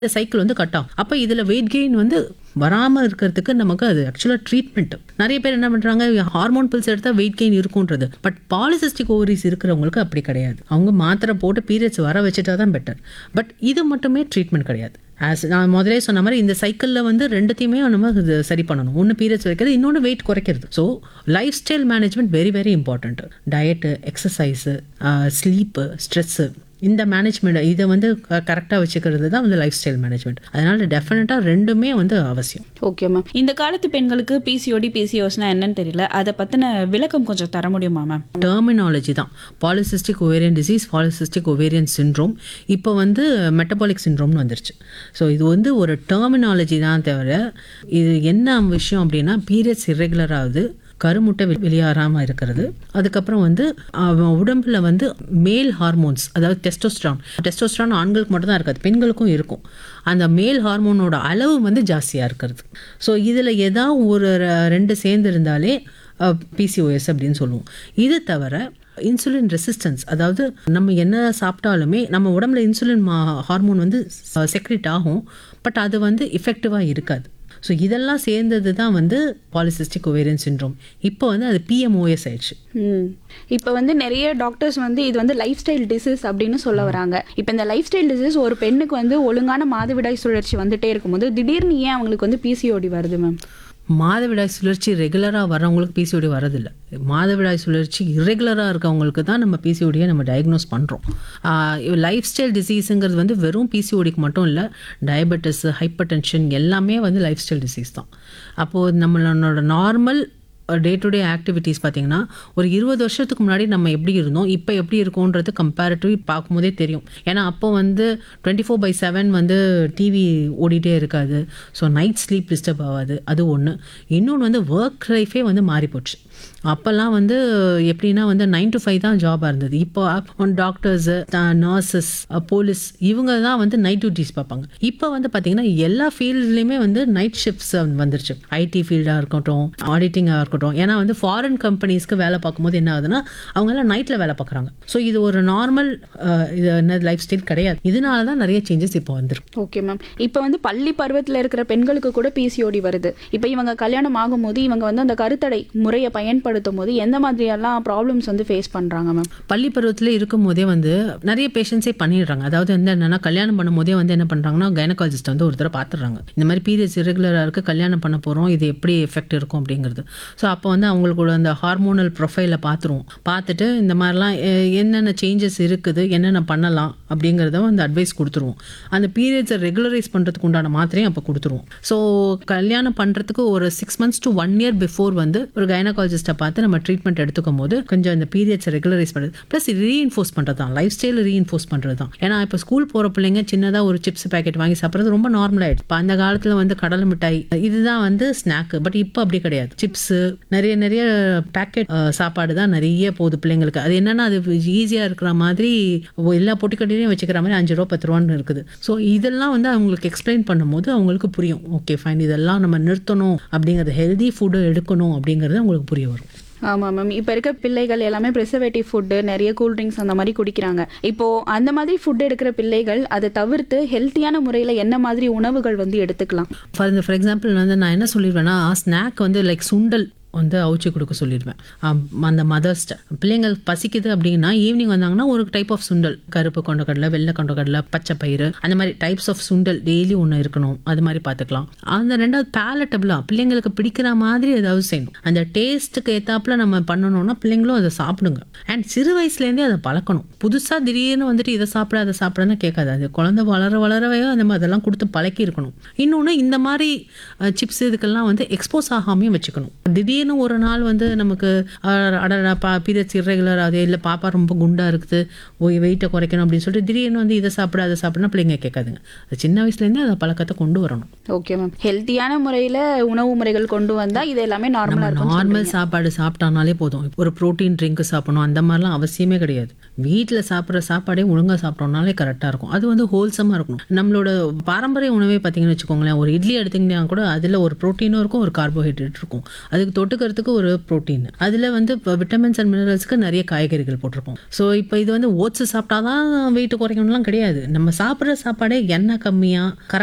இந்த சைக்கிள் வந்து கட் ஆகும் அப்போ இதில் வெயிட் கெயின் வந்து வராமல் இருக்கிறதுக்கு நமக்கு அது ஆக்சுவலாக ட்ரீட்மெண்ட் நிறைய பேர் என்ன பண்ணுறாங்க ஹார்மோன் பில்ஸ் எடுத்தால் வெயிட் கெயின் இருக்குன்றது பட் பாலிசிஸ்டிக் ஓவரிஸ் இருக்கிறவங்களுக்கு அப்படி கிடையாது அவங்க மாத்திரை போட்டு பீரியட்ஸ் வர வச்சுட்டா தான் பெட்டர் பட் இது மட்டுமே ட்ரீட்மெண்ட் கிடையாது ஆஸ் நான் முதலே சொன்ன மாதிரி இந்த சைக்கிளில் வந்து ரெண்டுத்தையுமே நம்ம இது சரி பண்ணணும் ஒன்று பீரியட்ஸ் வைக்கிறது இன்னொன்று வெயிட் குறைக்கிறது so life style management very very important diet exercise sleep stress இந்த மேனேஜ்மெண்ட் இதை வந்து கரெக்டாக வச்சுக்கிறது தான் வந்து லைஃப் ஸ்டைல் மேனேஜ்மெண்ட் அதனால டெஃபினட்டாக ரெண்டுமே வந்து அவசியம் ஓகே மேம் இந்த காலத்து பெண்களுக்கு பிசிஓடி பிசிஓஸ்னா என்னன்னு தெரியல அதை பத்தின விளக்கம் கொஞ்சம் தர முடியுமா மேம் டெர்மினாலஜி தான் polycystic ovarian disease polycystic ovarian syndrome இப்போ வந்து மெட்டபாலிக் சின்ட்ரோம்னு வந்துருச்சு ஸோ இது வந்து ஒரு டெர்மினாலஜி தான் தவிர இது என்ன விஷயம் அப்படின்னா பீரியட்ஸ் இரெகுலர் ஆகுது கருமுட்டை வெ- வெளியேறாமல் இருக்கிறது அதுக்கப்புறம் வந்து அவன் உடம்புல வந்து மேல் ஹார்மோன்ஸ் அதாவது டெஸ்டோஸ்ட்ரான் டெஸ்டோஸ்ட்ரான் ஆண்களுக்கு மட்டும் தான் இருக்காது பெண்களுக்கும் இருக்கும் அந்த மேல் ஹார்மோனோட அளவு வந்து ஜாஸ்தியாக இருக்கிறது ஸோ இதில் ஏதாவது ஒரு ர- ரெண்டு சேர்ந்து இருந்தாலே பிசிஓஎஸ் அப்படின்னு சொல்லுவோம் இது தவிர இன்சுலின் ரெசிஸ்டன்ஸ் அதாவது நம்ம என்ன சாப்பிட்டாலுமே நம்ம உடம்புல இன்சுலின் ஹார்மோன் வந்து செக்ரிட் ஆகும் பட் அது வந்து இஃபெக்டிவாக இருக்காது ஸோ இதெல்லாம் சேர்ந்தது தான் வந்து பாலிசிஸ்டிக் ஒவேரியன் சின்ட்ரோம் இப்போ வந்து அது பிஎம்ஓஎஸ் ஆயிடுச்சு ம் இப்போ வந்து நிறைய டாக்டர்ஸ் வந்து இது வந்து லைஃப் ஸ்டைல் டிசீஸ் அப்படின்னு சொல்ல வராங்க இப்போ இந்த லைஃப் ஸ்டைல் டிசீஸ் ஒரு பெண்ணுக்கு வந்து ஒழுங்கான மாதவிடாய் சுழற்சி வந்துட்டே இருக்கும்போது திடீர்னு ஏன் அவங்களுக்கு வந்து பிசிஓடி வருது மேம் மாதவிடாய் சுழற்சி ரெகுலராக வர்றவங்களுக்கு பிசிஓடி வரதில்ல மாதவிடாய் சுழற்சி இரெகுலராக இருக்கவங்களுக்கு தான் நம்ம பிசிஓடியை நம்ம டயக்னோஸ் பண்ணுறோம் லைஃப் ஸ்டைல் டிசீஸுங்கிறது வந்து வெறும் பிசிஓடிக்கு மட்டும் இல்லை டயபெட்டிஸ் ஹைப்பர் டென்ஷன் எல்லாமே வந்து லைஃப் ஸ்டைல் டிசீஸ் தான் அப்போது நம்மளோட normal day to day activities பார்த்தீங்கன்னா ஒரு இருபது வருஷத்துக்கு முன்னாடி நம்ம எப்படி இருந்தோம் இப்போ எப்படி இருக்கோன்றது கம்பேரிட்டிவ் பார்க்கும்போதே தெரியும் ஏன்னா அப்போ வந்து டுவெண்ட்டி ஃபோர் பை செவன் வந்து டிவி ஓடிட்டே இருக்காது ஸோ நைட் ஸ்லீப் டிஸ்டர்ப் ஆகாது அது ஒன்று இன்னொன்று வந்து ஒர்க் லைஃபே வந்து மாறி போச்சு அப்போல்லாம் வந்து எப்படின்னா வந்து நைன் டு ஃபைவ் தான் ஜாபாக இருந்தது இப்போ டாக்டர்ஸு நர்சஸ் போலீஸ் இவங்க தான் வந்து நைட் டியூட்டிஸ் பார்ப்பாங்க இப்போ வந்து பார்த்தீங்கன்னா எல்லா ஃபீல்ட்லேயுமே வந்து நைட் ஷிஃப்ட்ஸ் வந்துருச்சு ஐடி ஃபீல்டாக இருக்கட்டும் ஆடிட்டிங்காக இருக்கட்டும் ஏன்னா வந்து ஃபாரின் கம்பெனிஸ்க்கு வேலை பார்க்கும்போது என்ன ஆகுதுன்னா அவங்கெல்லாம் நைட்டில் வேலை பார்க்குறாங்க ஸோ இது ஒரு நார்மல் இது என்ன லைஃப் ஸ்டைல் கிடையாது இதனால தான் நிறைய சேஞ்சஸ் இப்போ வந்துருக்கு ஓகே மேம் இப்போ வந்து பள்ளி பருவத்தில் இருக்கிற பெண்களுக்கு கூட பிசிஓடி வருது இப்போ இவங்க கல்யாணம் ஆகும்போது இவங்க வந்து அந்த கருத்தடை முறையை பயன்படுத்தும் போது எந்த மாதிரியெல்லாம் ப்ராப்ளம்ஸ் வந்து ஃபேஸ் பண்ணுறாங்க மேம் பள்ளி பருவத்தில் இருக்கும் போதே வந்து நிறைய பேஷண்ட்ஸே பண்ணிடுறாங்க அதாவது வந்து என்னன்னா கல்யாணம் பண்ணும் போதே வந்து என்ன பண்ணுறாங்கன்னா கைனகாலஜிஸ்ட் வந்து ஒரு தடவை பார்த்துடுறாங்க இந்த மாதிரி பீரியட்ஸ் இரெகுலராக இருக்குது கல்யாணம் பண்ண போகிறோம் இது எப்படி எஃபெக்ட் இருக்கும் அப்படிங்கிறது ஸோ அப்போ வந்து அவங்களுக்கு அந்த ஹார்மோனல் ப்ரொஃபைலை பார்த்துருவோம் பார்த்துட்டு இந்த மாதிரிலாம் எ- என்னென்ன சேஞ்சஸ் இருக்குது என்னென்ன பண்ணலாம் அப்படிங்கிறத வந்து அட்வைஸ் கொடுத்துருவோம் அந்த பீரியட்ஸை ரெகுலரைஸ் பண்ணுறதுக்கு உண்டான மாத்திரையும் அப்போ கொடுத்துருவோம் ஸோ கல்யாணம் பண்ணுறதுக்கு ஒரு six months to one year before வந்து ஒரு கைனகாலஜிஸ்ட்டை பார்த்து நம்ம ட்ரீட்மெண்ட் எடுத்துக்கும் போது கொஞ்சம் இந்த பீரியட்ஸை ரெகுலரைஸ் பண்ணுறது ப்ளஸ் ரீஇன்ஃபோர்ஸ் பண்ணுறது தான் லைஃப் ஸ்டைல் ரீஇன்ஃபோர்ஸ் பண்ணுறது தான் ஏன்னா இப்போ ஸ்கூல் போகிற பிள்ளைங்க சின்னதாக ஒரு சிப்ஸ் பேக்கெட் வாங்கி சாப்பிட்றது ரொம்ப நார்மல் ஆயிடுச்சு இப்போ அந்த காலத்தில் வந்து கடலை மிட்டாய் இதுதான் வந்து ஸ்நாக்கு பட் இப்போ அப்படி கிடையாது சிப்ஸு நிறைய நிறைய பேக்கெட் சாப்பாடு தான் நிறைய போகுது பிள்ளைங்களுக்கு அது என்னன்னா அது ஈஸியாக இருக்கிற மாதிரி ஒ- எல்லா பொட்டிக்கடையிலையும் வச்சுக்கிற மாதிரி அஞ்சு ரூபா பத்து ரூபான்னு இருக்குது ஸோ இதெல்லாம் வந்து அவங்களுக்கு எக்ஸ்பிளைன் பண்ணும்போது அவங்களுக்கு புரியும் ஓகே ஃபைன் இதெல்லாம் நம்ம நிறுத்தணும் அப்படிங்கிறது ஹெல்தி ஃபுட்டு எடுக்கணும் அப்படிங்கிறது அவங்களுக்கு புரிய வரும் ஆமாம் மேம் இப்போ இருக்க பிள்ளைகள் எல்லாமே ப்ரிசர்வேட்டிவ் ஃபுட்டு நிறைய கூல் ட்ரிங்க்ஸ் அந்த மாதிரி குடிக்கிறாங்க இப்போ அந்த மாதிரி ஃபுட் எடுக்கிற பிள்ளைகள் அதை தவிர்த்து ஹெல்த்தியான முறையில் என்ன மாதிரி உணவுகள் வந்து எடுத்துக்கலாம் ஃபார் ஃபார் எக்ஸாம்பிள் வந்து நான் என்ன சொல்லிடுவேன்னா ஸ்நாக் வந்து லைக் சுண்டல் வந்து அவிச்சு கொடுக்க சொல்லிடுவேன் ஆம், அந்த மதர்ஸ்ட பிள்ளைங்கள் பசிக்குது அப்படின்னா ஈவினிங் வந்தாங்கன்னா ஒரு டைப் ஆஃப் சுண்டல் கருப்பு கொண்டக்கடலை வெள்ளை கொண்டக்கடலை பச்சை பயிறு அந்த மாதிரி டைப்ஸ் ஆஃப் சுண்டல் டெய்லி ஒன்று இருக்கணும் அது மாதிரி பார்த்துக்கலாம் அந்த ரெண்டாவது பேலட்டபிளாக பிள்ளைங்களுக்கு பிடிக்கிற மாதிரி ஏதாவது செய்யணும் அந்த டேஸ்ட்டுக்கு ஏத்தாப்புல நம்ம பண்ணணும்னா பிள்ளைங்களும் அதை சாப்பிடுங்க அண்ட் சிறு வயசுலேருந்தே அதை பழக்கணும் புதுசாக திடீர்னு வந்துட்டு இதை சாப்பிட அதை சாப்பிடன்னு கேட்காது அது குழந்தை வளர வளரவே அந்த மாதிரி அதெல்லாம் கொடுத்து பழக்கி இருக்கணும் இன்னொன்று இந்த மாதிரி சிப்ஸ் இதுக்கெல்லாம் வந்து எக்ஸ்போஸ் ஆகாமையும் வச்சுக்கணும் திடீர்னு ஒரு நாள் வந்து நமக்கு அஹ், அடடா பா பீரியட்ஸ் இரெகுலர் ஆகுது இல்லை பாப்பா ரொம்ப குண்டா இருக்குது வெயிட்டை குறைக்கணும் அப்படின்னு சொல்லிட்டு திடீர்னு வந்து இதை சாப்பிட அதை சாப்பிடனா பிள்ளைங்க கேட்காதுங்க அது சின்ன வயசுலேருந்தே அதை பழக்கத்தை கொண்டு வரணும் ஓகே மேம் ஹெல்த்தியான முறையில் உணவு முறைகள் கொண்டு வந்தால் இது எல்லாமே நார்மலாக இருக்கும் நார்மல் சாப்பாடு சாப்பிட்டானாலே போதும் ஒரு ப்ரோட்டீன் ட்ரிங்க் சாப்பிடணும் அந்த மாதிரிலாம் அவசியமே கிடையாது வீட்டில் சாப்பிட்ற சாப்பாடே ஒழுங்காக சாப்பிட்டோம்னாலே கரெக்டாக இருக்கும் அது வந்து ஹோல்சமாக இருக்கணும் நம்மளோட பாரம்பரிய உணவே பார்த்தீங்கன்னு வச்சுக்கோங்களேன் ஒரு இட்லி எடுத்தீங்கன்னா கூட அதில் ஒரு ப்ரோட்டீனும் இருக்கும் ஒரு கார்போஹைட்ரேட் இருக்கும் அதுக்கு தொட்டு தொட்டுக்கிறதுக்கு ஒரு புரோட்டீன் அதில் வந்து இப்போ விட்டமின்ஸ் அண்ட் மினரல்ஸ்க்கு நிறைய காய்கறிகள் போட்டிருப்போம் ஸோ இப்போ இது வந்து ஓட்ஸ் சாப்பிட்டாதான் வெயிட் குறைக்கணும்லாம் கிடையாது நம்ம சாப்பிட்ற சாப்பாடே எண்ணெய் கம்மியாக